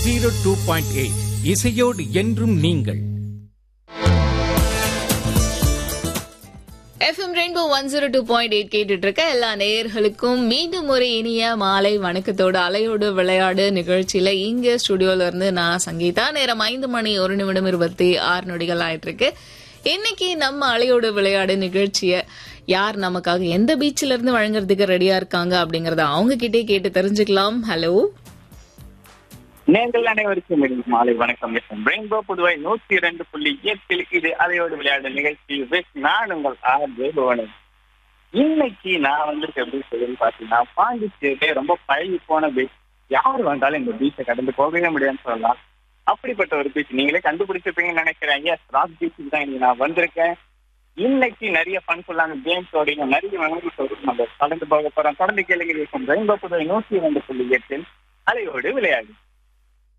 zero two point eight இசையோடு என்றும் நீங்கள் FM rainbow one zero two point eight கேட்டுட்டு இருக்க எல்லா நேயர்களுக்கும் மீண்டும் ஒரு இனிய மாலை வணக்கத்தோடு அலையோடு விளையாடு நிகழ்ச்சியில இங்க ஸ்டுடியோல இருந்து நான் சங்கீதா நேரம் ஐந்து மணி ஒரு நிமிடம் இருபத்தி ஆறு நொடிகள் ஆயிட்டு இருக்கு இன்னைக்கு நம்ம அலையோடு விளையாடு நிகழ்ச்சிய யார் நமக்காக எந்த பீச்ல இருந்து வழங்குறதுக்கு ரெடியா இருக்காங்க அப்படிங்கறத அவங்க கிட்டே கேட்டு தெரிஞ்சுக்கலாம் ஹலோ நேர்கள் அனைவருக்கும் என் மாலை வணக்கம் மிஸ்டர் ரெயின்போ புதுவை நூத்தி இரண்டு புள்ளி எட்டில் இது அதையோடு விளையாடு நிகழ்ச்சி வித் நான் உங்கள் ஆர்ஜே புவனன் இன்னைக்கு நான் வந்திருக்க எப்படி சொல்லி பாத்தீங்கன்னா பாண்டிச்சேரியிலே ரொம்ப பழகி போன பீச் யார் வந்தாலும் இந்த பீச்சை கடந்து போகவே முடியாதுன்னு சொல்லலாம் அப்படிப்பட்ட ஒரு பீச் நீங்களே கண்டுபிடிச்சிருப்பீங்கன்னு நினைக்கிறேன் எஸ் ராக் பீச்சுக்கு தான் இன்னைக்கு நான் வந்திருக்கேன் இன்னைக்கு நிறைய ஃபன்ஃபுல்லான கேம்ஸோடையும் நிறைய மெமரிஸோடு நம்ம கலந்து போக போறோம் தொடர்ந்து கேளுங்க ரெயின்போ புதுவை நூத்தி இரண்டு புள்ளி எட்டில் அலையோடு விளையாடு